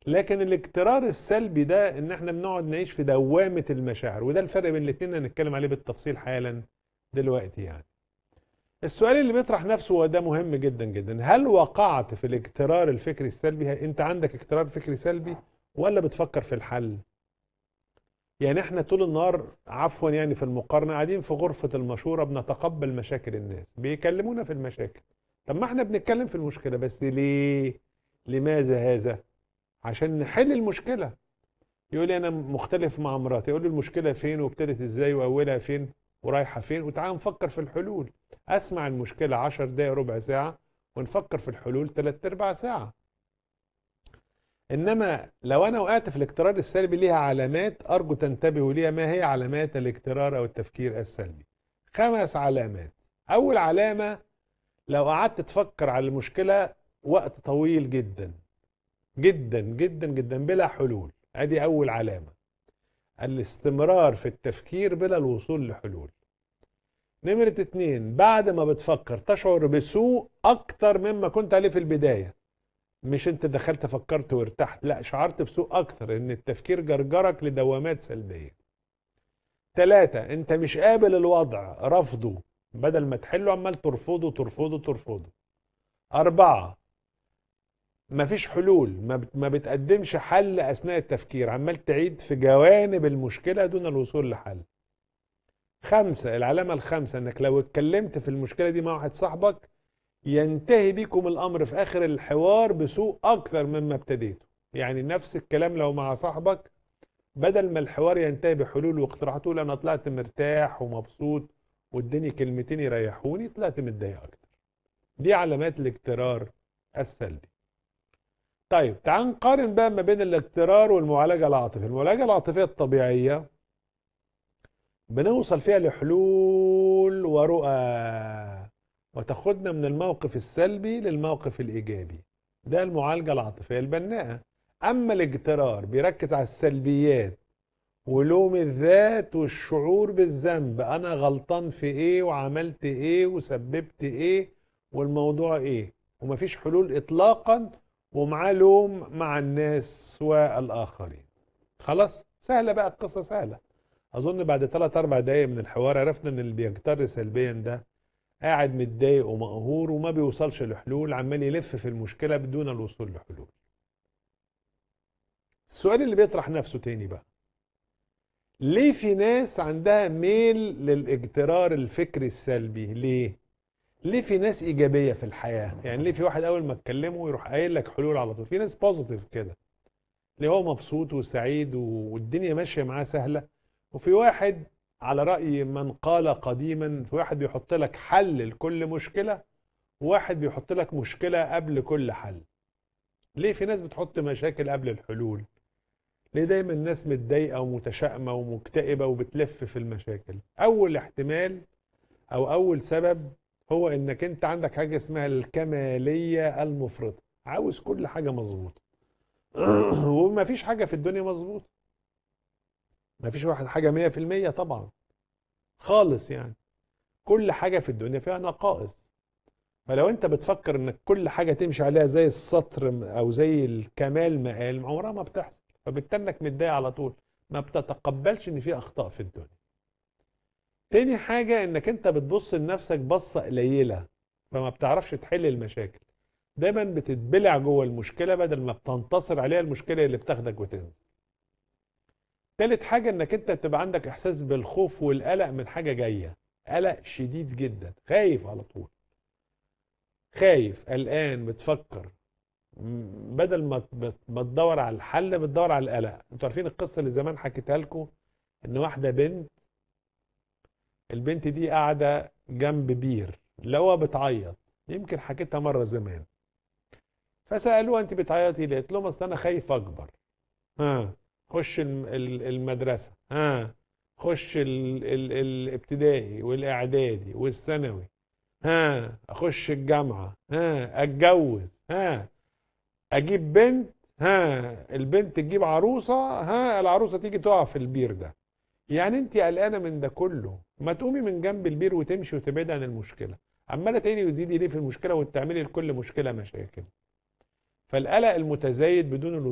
لكن الاكترار السلبي ده ان احنا بنقعد نعيش في دوامة المشاعر وده الفرق بين الاتنين هنتكلم عليه بالتفصيل حالا دلوقتي يعني السؤال اللي بيطرح نفسه وده مهم جدا جدا هل وقعت في الاكترار الفكري السلبي انت عندك اكترار فكري سلبي ولا بتفكر في الحل يعني احنا طول النهار عفوا يعني في المقارنة قاعدين في غرفة المشورة بنتقبل مشاكل الناس بيكلمونا في المشاكل طب ما احنا بنتكلم في المشكلة بس ليه لماذا هذا عشان نحل المشكلة يقول لي انا مختلف مع مراتي يقول لي المشكلة فين وابتدت ازاي واولها فين ورايحة فين وتعال نفكر في الحلول اسمع المشكلة عشر دقايق ربع ساعة ونفكر في الحلول تلات ارباع ساعة انما لو انا وقعت في الاكترار السلبي ليها علامات ارجو تنتبهوا ليها ما هي علامات الاكترار او التفكير السلبي خمس علامات اول علامة لو قعدت تفكر على المشكلة وقت طويل جدا جدا جدا جدا بلا حلول ادي اول علامة الاستمرار في التفكير بلا الوصول لحلول نمرة اتنين بعد ما بتفكر تشعر بسوء اكتر مما كنت عليه في البداية مش انت دخلت فكرت وارتحت لا شعرت بسوء اكتر ان التفكير جرجرك لدوامات سلبية تلاتة انت مش قابل الوضع رفضه بدل ما تحله عمال ترفضه ترفضه ترفضه أربعة مفيش حلول ما بت- ما بتقدمش حل أثناء التفكير عمال تعيد في جوانب المشكلة دون الوصول لحل خمسة العلامة الخامسة انك لو اتكلمت في المشكلة دي مع واحد صاحبك ينتهي بيكم الامر في اخر الحوار بسوء اكثر مما ابتديته يعني نفس الكلام لو مع صاحبك بدل ما الحوار ينتهي بحلول واقتراحات تقول انا طلعت مرتاح ومبسوط واداني كلمتين يريحوني طلعت متضايق اكتر دي علامات الاكترار السلبي طيب تعال نقارن بقى ما بين الاكترار والمعالجه العاطفيه المعالجه العاطفيه الطبيعيه بنوصل فيها لحلول ورؤى وتاخدنا من الموقف السلبي للموقف الايجابي ده المعالجه العاطفيه البناءه اما الاجترار بيركز على السلبيات ولوم الذات والشعور بالذنب انا غلطان في ايه وعملت ايه وسببت ايه والموضوع ايه ومفيش حلول اطلاقا ومعاه لوم مع الناس والآخرين خلاص سهلة بقى القصة سهلة أظن بعد ثلاث أربع دقايق من الحوار عرفنا إن اللي بيجتر سلبيا ده قاعد متضايق ومقهور وما بيوصلش لحلول عمال يلف في المشكلة بدون الوصول لحلول السؤال اللي بيطرح نفسه تاني بقى ليه في ناس عندها ميل للاجترار الفكري السلبي ليه ليه في ناس ايجابيه في الحياه يعني ليه في واحد اول ما تكلمه يروح قايل لك حلول على طول في ناس بوزيتيف كده ليه هو مبسوط وسعيد والدنيا ماشيه معاه سهله وفي واحد على راي من قال قديما في واحد بيحط لك حل لكل مشكله وواحد بيحط لك مشكله قبل كل حل ليه في ناس بتحط مشاكل قبل الحلول ليه دايما الناس متضايقه ومتشائمه ومكتئبه وبتلف في المشاكل اول احتمال او اول سبب هو انك انت عندك حاجه اسمها الكماليه المفرطه عاوز كل حاجه مظبوطه وما فيش حاجه في الدنيا مظبوطه ما فيش واحد حاجه 100% طبعا خالص يعني كل حاجه في الدنيا فيها نقائص فلو انت بتفكر انك كل حاجه تمشي عليها زي السطر او زي الكمال ما قال عمرها ما بتحصل فبالتالي انك متضايق على طول ما بتتقبلش ان في اخطاء في الدنيا تاني حاجة انك انت بتبص لنفسك بصة قليلة فما بتعرفش تحل المشاكل دايما بتتبلع جوه المشكلة بدل ما بتنتصر عليها المشكلة اللي بتاخدك وتنزل تالت حاجة انك انت بتبقى عندك احساس بالخوف والقلق من حاجة جاية قلق شديد جدا خايف على طول خايف قلقان بتفكر م- بدل ما ت- ما تدور على الحل بتدور على القلق انتوا عارفين القصة اللي زمان حكيتها لكم ان واحدة بنت البنت دي قاعدة جنب بير لقوها بتعيط يمكن حكيتها مرة زمان فسألوها انت بتعيطي ليه؟ قالت لهم اصل انا خايف اكبر ها خش الم- ال- المدرسة ها خش ال- ال- الابتدائي والاعدادي والثانوي ها اخش الجامعة ها اتجوز ها اجيب بنت ها البنت تجيب عروسة ها العروسة تيجي تقع في البير ده يعني انت قلقانه من ده كله ما تقومي من جنب البير وتمشي وتبعدي عن المشكله عماله تاني وتزيدي ليه في المشكله وتعملي لكل مشكله مشاكل فالقلق المتزايد بدون